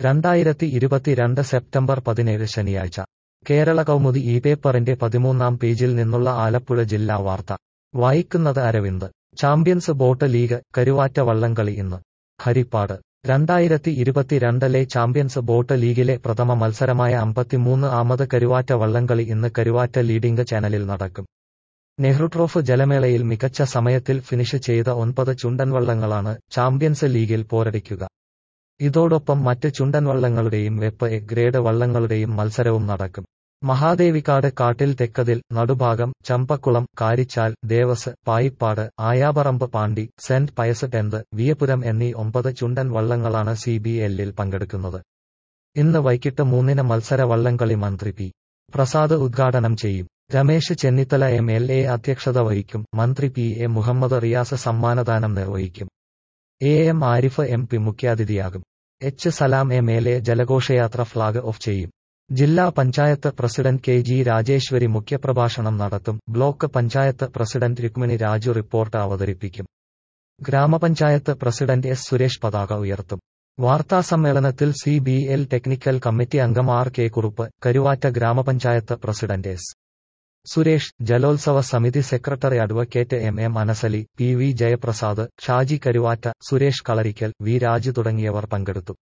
രണ്ടായിരത്തി ഇരുപത്തിരണ്ട് സെപ്റ്റംബർ പതിനേഴ് ശനിയാഴ്ച കേരള കൗമുദി ഈ പേപ്പറിന്റെ പതിമൂന്നാം പേജിൽ നിന്നുള്ള ആലപ്പുഴ ജില്ലാ വാർത്ത വായിക്കുന്നത് Aravind champions boat league Karuvatta വള്ളംകളി ഇന്ന് ഹരിപ്പാട് രണ്ടായിരത്തി ഇരുപത്തിരണ്ടിലെ ചാമ്പ്യൻസ് ബോട്ട് ലീഗിലെ പ്രഥമ മത്സരമായ അമ്പത്തിമൂന്ന് ആമത് കരുവാറ്റ വള്ളംകളി ഇന്ന് കരുവാറ്റ ലീഡിംഗ് ചാനലിൽ നടക്കും നെഹ്റു ട്രോഫ് ജലമേളയിൽ മികച്ച സമയത്തിൽ ഫിനിഷ് ചെയ്ത ഒൻപത് ചുണ്ടൻ വള്ളങ്ങളാണ് ചാമ്പ്യൻസ് ലീഗിൽ പോരടിക്കുക ഇതോടൊപ്പം മറ്റ് ചുണ്ടൻ വള്ളങ്ങളുടെയും വെപ്പ് എ ഗ്രേഡ് വള്ളങ്ങളുടെയും മത്സരവും നടക്കും മഹാദേവിക്കാട് കാട്ടിൽ തെക്കതിൽ നടുഭാഗം ചമ്പക്കുളം കാരിച്ചാൽ ദേവസ് പായിപ്പാട് ആയാപറമ്പ് പാണ്ടി സെന്റ് പയസ് ടെന്ത് വിയപുരം എന്നീ ഒമ്പത് ചുണ്ടൻ വള്ളങ്ങളാണ് സി ബി എല്ലിൽ പങ്കെടുക്കുന്നത് ഇന്ന് വൈകിട്ട് മൂന്നിന് മത്സര വള്ളംകളി മന്ത്രി പി പ്രസാദ് ഉദ്ഘാടനം ചെയ്യും Ramesh Chennithala M L A അധ്യക്ഷത വഹിക്കും മന്ത്രി പി എ മുഹമ്മദ് റിയാസ് സമ്മാനദാനം നിർവഹിക്കും A M Arif M P മുഖ്യാതിഥിയാകും H Salam M L A ജലഘോഷയാത്ര ഫ്ളാഗ് ഓഫ് ചെയ്യും ജില്ലാ panchayat president K G Rajeshwari മുഖ്യപ്രഭാഷണം നടത്തും block panchayat president Rukmini Raju report അവതരിപ്പിക്കും ഗ്രാമപഞ്ചായത്ത് പ്രസിഡന്റ് എസ് സുരേഷ് പതാക ഉയർത്തും വാർത്താസമ്മേളനത്തിൽ C B L technical committee അംഗം ആർ കെ കുറുപ്പ് കരുവാറ്റ ഗ്രാമപഞ്ചായത്ത് പ്രസിഡന്റ് എസ് സുരേഷ് ജലോത്സവ സമിതി secretary advocate M M Anasali P V Jayaprasad Shaji Karuvatta Suresh Kalarikkal V Raju തുടങ്ങിയവർ പങ്കെടുത്തു